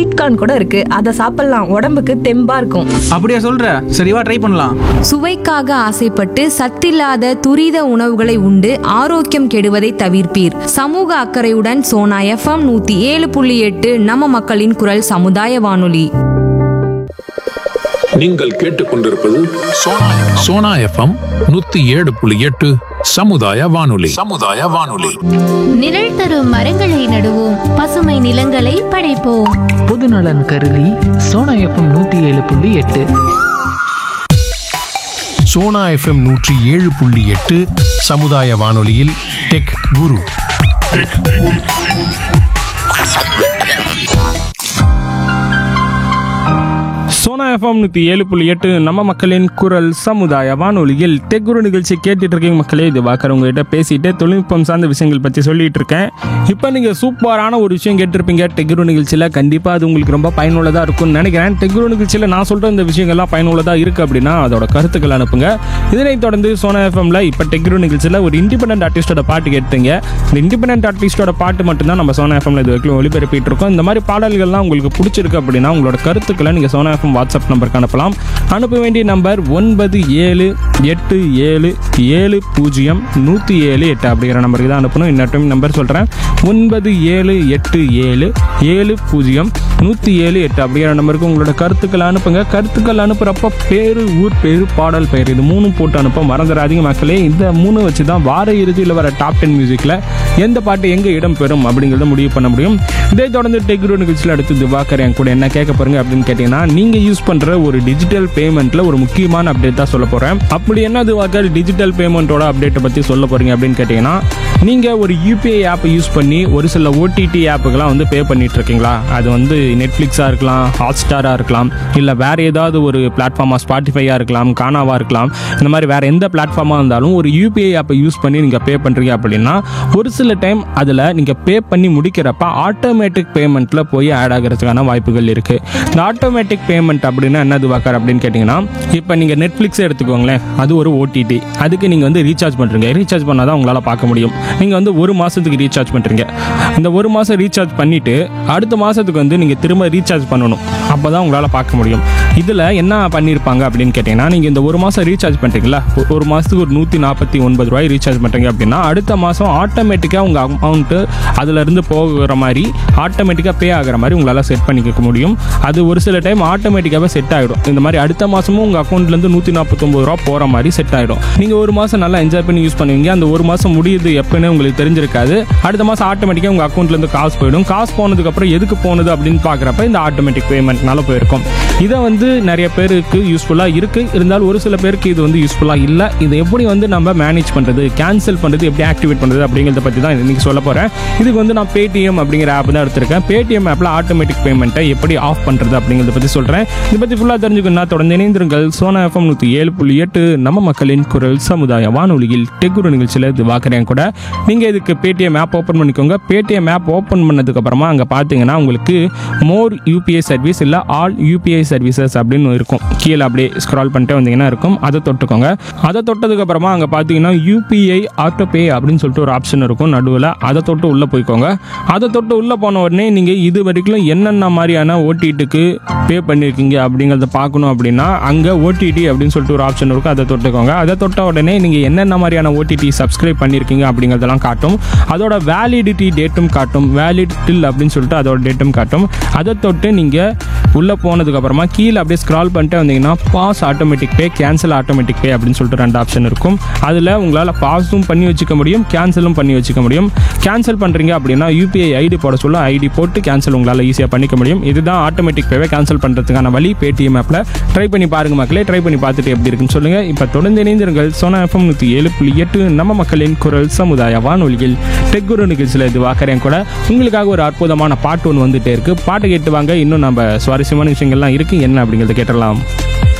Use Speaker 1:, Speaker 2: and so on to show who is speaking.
Speaker 1: sweet corn கூட இருக்கு அதை சாப்பிடலாம் உடம்புக்கு தெம்பா இருக்கும்
Speaker 2: அப்படியா சொல்ற சரிவா ட்ரை பண்ணலாம்
Speaker 3: சுவைக்காக ஆசைப்பட்டு சத்தில்லாத துரித உணவுகளை உண்டு ஆரோக்கியம் கெடுவதை தவிர்ப்பீர் சமூக அக்கறையுடன் சோனா எஃப்எம் நூத்தி ஏழு புள்ளி எட்டு நம்ம மக்களின் குரல் சமுதாய வானொலி
Speaker 4: நீங்கள் கேட்டுக்கொண்டிருப்பது
Speaker 5: சோனா சோனா எஃப்எம் நூத்தி ஏழு புள்ளி எட்டு சமுதாய வானொலி சமுதாய வானொலி
Speaker 6: நிழல் தரும் மரங்களை நடுவோம் பசுமை நிலங்களை படைப்போம்
Speaker 7: பொதுநலன் கருதி சோனா எஃப்எம் நூற்றி ஏழு புள்ளி எட்டு
Speaker 8: சோனா எஃப்எம் நூற்றி ஏழு புள்ளி எட்டு சமுதாய வானொலியில் டெக் குரு
Speaker 9: சோனா எஃப்எம் நூற்றி ஏழு புள்ளி எட்டு நம்ம மக்களின் குரல் சமுதாய வானொலியில் டெக்குரு நிகழ்ச்சி கேட்டுட்டு இருக்கீங்க மக்களே இது வாக்கர் உங்ககிட்ட பேசிட்டு தொழில்நுட்பம் சார்ந்த விஷயங்கள் பற்றி சொல்லிட்டு இருக்கேன் இப்போ நீங்கள் சூப்பரான ஒரு விஷயம் கேட்டிருப்பீங்க டெக்குரு நிகழ்ச்சியில் கண்டிப்பாக அது உங்களுக்கு ரொம்ப பயனுள்ளதாக இருக்கும்னு நினைக்கிறேன் டெக்குரு நிகழ்ச்சியில் நான் சொல்கிற இந்த விஷயங்கள்லாம் பயனுள்ளதாக இருக்குது அப்படின்னா அதோட கருத்துக்கள் அனுப்புங்க இதனைத் தொடர்ந்து சோனா எஃப்எம்ல இப்போ டெக்குரு நிகழ்ச்சியில் ஒரு இண்டிபெண்டன்ட் ஆர்டிஸ்டோட பாட்டு கேட்டீங்க இந்த இண்டிபெண்டன்ட் ஆர்டிஸ்டோட பாட்டு மட்டும்தான் நம்ம சோனா எஃப்எம்ல இது வரைக்கும் ஒளிபரப்பிட்டு இருக்கோம் இந்த மாதிரி பாடல்கள்லாம் உங்களுக்கு பிடிச்சிருக்கு அப்படின்னா உங்களோட கருத்துக்களை நீங்கள் சோனா எஃப்எம் வாட்ஸ்அப் நம்பருக்கு அனுப்பலாம் அனுப்ப வேண்டிய நம்பர் ஒன்பது ஏழு எட்டு ஏழு ஏழு பூஜ்ஜியம் நூற்றி ஏழு எட்டு அப்படிங்கிற நம்பருக்கு தான் அனுப்பணும் இன்னொரு டைம் நம்பர் சொல்கிறேன் ஒன்பது ஏழு எட்டு ஏழு ஏழு பூஜ்ஜியம் நூற்றி ஏழு எட்டு அப்படிங்கிற நம்பருக்கு உங்களோட கருத்துக்களை அனுப்புங்க கருத்துக்கள் அனுப்புகிறப்ப பேர் ஊர் பேர் பாடல் பெயர் இது மூணும் போட்டு அனுப்ப மறந்துடாதீங்க மக்களே இந்த மூணு வச்சு தான் வார இறுதியில் வர டாப் டென் மியூசிக்கில் எந்த பாட்டு எங்கே இடம் பெறும் அப்படிங்கிறத முடிவு பண்ண முடியும் இதை தொடர்ந்து டெக்ரோ நிகழ்ச்சியில் அடுத்து திவாகர் என் கூட என்ன கேட்க போறீங்க அப்படின்னு கேட்டிங்கன்னா நீங்கள் யூஸ் பண்ணுற ஒரு டிஜிட்டல் பேமெண்ட்டில் ஒரு முக்கியமான அப்டேட் தான் சொல்ல போகிறேன் அப்படி என்ன திவாகர் டிஜிட்டல் பேமெண்ட்டோட அப்டேட்டை பற்றி சொல்ல போகிறீங்க அப்படின்னு கேட்டிங்கன்னா நீங்கள் ஒரு யூபிஐ ஆப்பை யூஸ் பண்ணி ஒரு சில ஓடிடி ஆப்புக்கெல்லாம் வந்து பே பண்ணிட்டு இருக்கீங்களா அது வந்து நெட்ஃப்ளிக்ஸாக இருக்கலாம் ஹாட் ஸ்டாராக இருக்கலாம் இல்லை வேறு ஏதாவது ஒரு பிளாட்ஃபார்மாக ஸ்பாட்டிஃபையாக இருக்கலாம் கானாவாக இருக்கலாம் இந்த மாதிரி வேறு எந்த பிளாட்ஃபார்மாக இருந்தாலும் ஒரு யூபிஐ ஆப்பை யூஸ் பண்ணி நீங்கள் பே பண்ணுறீங்க அப்படின்னா ஒரு சில டைம் அதில் நீங்கள் பே பண்ணி முடிக்கிறப்ப ஆட்டோமேட்டிக் பேமெண்ட்டில் போய் ஆட் ஆகிறதுக்கான வாய்ப்புகள் இருக்குது இந்த ஆட்டோமேட்டிக் பேமெண்ட் அப்படின்னா என்னது வாக்கர் அப்படின்னு கேட்டிங்கன்னா இப்போ நீங்கள் நெட்ஃப்ளிக்ஸே எடுத்துக்கோங்களேன் அது ஒரு ஓடிடி அதுக்கு நீங்கள் வந்து ரீசார்ஜ் பண்ணுறீங்க ரீசார்ஜ் பண்ணால் தான் உங்களால் பார்க்க முடியும் நீங்கள் வந்து ஒரு மாதத்துக்கு ரீசார்ஜ் பண்ணுறீங்க இந்த ஒரு மாதம் ரீசார்ஜ் பண்ணிவிட்டு அடுத்த மாதத்துக்கு வந்து நீங்கள் திரும்ப ரீசார்ஜ் பண்ணணும் அப்போ தான் உங்களால் பார்க்க முடியும் இதில் என்ன பண்ணியிருப்பாங்க அப்படின்னு கேட்டிங்கன்னா நீங்கள் இந்த ஒரு மாதம் ரீசார்ஜ் பண்ணுறீங்களா ஒ- ஒரு மாதத்துக்கு ஒரு நூற்றி நாற்பத்தி ஒன்பது ரூபாய் ரீசார்ஜ் பண்ணுறீங்க அப்படின்னா அடுத்த மாதம் ஆட்டோமேட்டிக்காக உங்கள் அமௌண்ட்டு அதுலேருந்து போகிற மாதிரி ஆட்டோமேட்டிக்காக பே ஆகிற மாதிரி உங்களால் செட் பண்ணிக்க முடியும் அது ஒரு சில டைம் ஆட்டோமேட்டிக்காகவே செட் ஆகிடும் இந்த மாதிரி அடுத்த மாதமும் உங்கள் அக்கௌண்ட்லேருந்து நூற்றி நாற்பத்தொம்பது ரூபா போகிற மாதிரி செட் ஆகிடும் நீங்கள் ஒரு மாதம் நல்லா என்ஜாய் பண்ணி யூஸ் பண்ணுவீங்க அந்த ஒரு மாதம் முடியுது எப்போன்னு உங்களுக்கு தெரிஞ்சிருக்காது அடுத்த மாதம் ஆட்டோமேட்டிக்காக உங்கள் அக்கௌண்ட்லேருந்து காசு போயிடும் காசு போனதுக்கப்புறம் எதுக்கு போனது அப்படின்னு பார்க்குறப்ப இந்த ஆட்டோமேட்டிக் பேமெண்ட்னால போயிருக்கும் இதை வந்து நிறைய பேருக்கு யூஸ்ஃபுல்லாக இருக்குது இருந்தாலும் ஒரு சில பேருக்கு இது வந்து யூஸ்ஃபுல்லாக இல்லை இதை எப்படி வந்து நம்ம மேனேஜ் பண்ணுறது கேன்சல் பண்ணுறது எப்படி ஆக்டிவேட் பண்ணுறது அப்படிங்கிறத பற்றி தான் இன்னைக்கு சொல்ல போகிறேன் இதுக்கு வந்து நான் பேடிஎம் அப்படிங்கிற ஆப் தான் எடுத்திருக்கேன் பேடிஎம் ஆப்பில் ஆட்டோமேட்டிக் பேமெண்ட்டை எப்படி ஆஃப் பண்ணுறது அப்படிங்கிறத பற்றி சொல்கிறேன் இதை பற்றி ஃபுல்லாக தெரிஞ்சுக்கணும்னா தொடர்ந்து இணைந்திருங்கள் சோனா எஃப்எம் நூற்றி ஏழு புள்ளி எட்டு நம்ம மக்களின் குரல் சமுதாய வானொலியில் டெக்குரு நிகழ்ச்சியில் இது பார்க்குறேன் கூட நீங்கள் இதுக்கு பேடிஎம் ஆப் ஓப்பன் பண்ணிக்கோங்க பேடிஎம் ஆப் ஓப்பன் பண்ணதுக்கப்புறமா அங்கே பார்த்தீங்கன்னா உங்களுக்கு மோர் யூபிஐ சர்வீஸ் இல்லை ஆல் யூபிஐ சர்வீசஸ் அப்படின்னு இருக்கும் கீழே அப்படியே ஸ்க்ரால் பண்ணிட்டு வந்தீங்கன்னா இருக்கும் அதை தொட்டுக்கோங்க அதை தொட்டதுக்கப்புறமா அங்கே பார்த்தீங்கன்னா யூபிஐ ஆட்டோ பே அப்படின்னு சொல்லிட்டு ஒரு ஆப்ஷன் இருக்கும் நடுவில் அதை தொட்டு உள்ளே போய்க்கோங்க அதை தொட்டு உள்ளே போன உடனே நீங்கள் இது வரைக்கும் என்னென்ன மாதிரியான ஓடிடிக்கு பே பண்ணியிருக்கீங்க அப்படிங்கிறத பார்க்கணும் அப்படின்னா அங்கே ஓடிடி அப்படின்னு சொல்லிட்டு ஒரு ஆப்ஷன் இருக்கும் அதை தொட்டுக்கோங்க அதை தொட்ட உடனே நீங்கள் என்னென்ன மாதிரியான ஓடிடி சப்ஸ்கிரைப் பண்ணியிருக்கீங்க அப்படிங்கிறதெல்லாம் காட்டும் அதோட வேலிடிட்டி டேட்டும் காட்டும் வேலிட் டில் அப்படின்னு சொல்லிட்டு அதோட டேட்டும் காட்டும் அதை தொட்டு நீங்கள் உள்ளே போனதுக்கப்புறமா கீழே அப்படியே ஸ்க்ரால் பண்ணிட்டு வந்தீங்கன்னா pass automatic pay cancel automatic pay அப்படின்னு சொல்லிட்டு ரெண்டு ஆப்ஷன் இருக்கும் அதில் உங்களால் பாஸும் பண்ணி வச்சுக்க முடியும் கேன்சலும் பண்ணி வச்சுக்க முடியும் கேன்சல் பண்ணுறீங்க அப்படின்னா யூபிஐ ஐடி போட சொல்ல ஐடி போட்டு கேன்சல் உங்களால் ஈஸியாக பண்ணிக்க முடியும் இதுதான் ஆட்டோமேட்டிக் பேவை கேன்சல் பண்ணுறதுக்கான வழி பேடிஎம் ஆப்பில் ட்ரை பண்ணி பாருங்க மக்களே ட்ரை பண்ணி பார்த்துட்டு எப்படி இருக்குன்னு சொல்லுங்கள் இப்போ தொடர்ந்து இணைந்திருங்கள் சோனா எஃப்எம் நூற்றி ஏழு புள்ளி எட்டு நம்ம மக்களின் குரல் சமுதாய வானொலியில் டெக்குரு நிகழ்ச்சியில் இது வாக்கறேன் கூட உங்களுக்காக ஒரு அற்புதமான பாட்டு ஒன்று வந்துட்டே இருக்கு பாட்டு கேட்டு வாங்க இன்னும் நம்ம சுவாரஸ்யமான விஷயங்கள்லாம் இருக்கு என்ன அப்படிங்கிறத கேட்டலாம்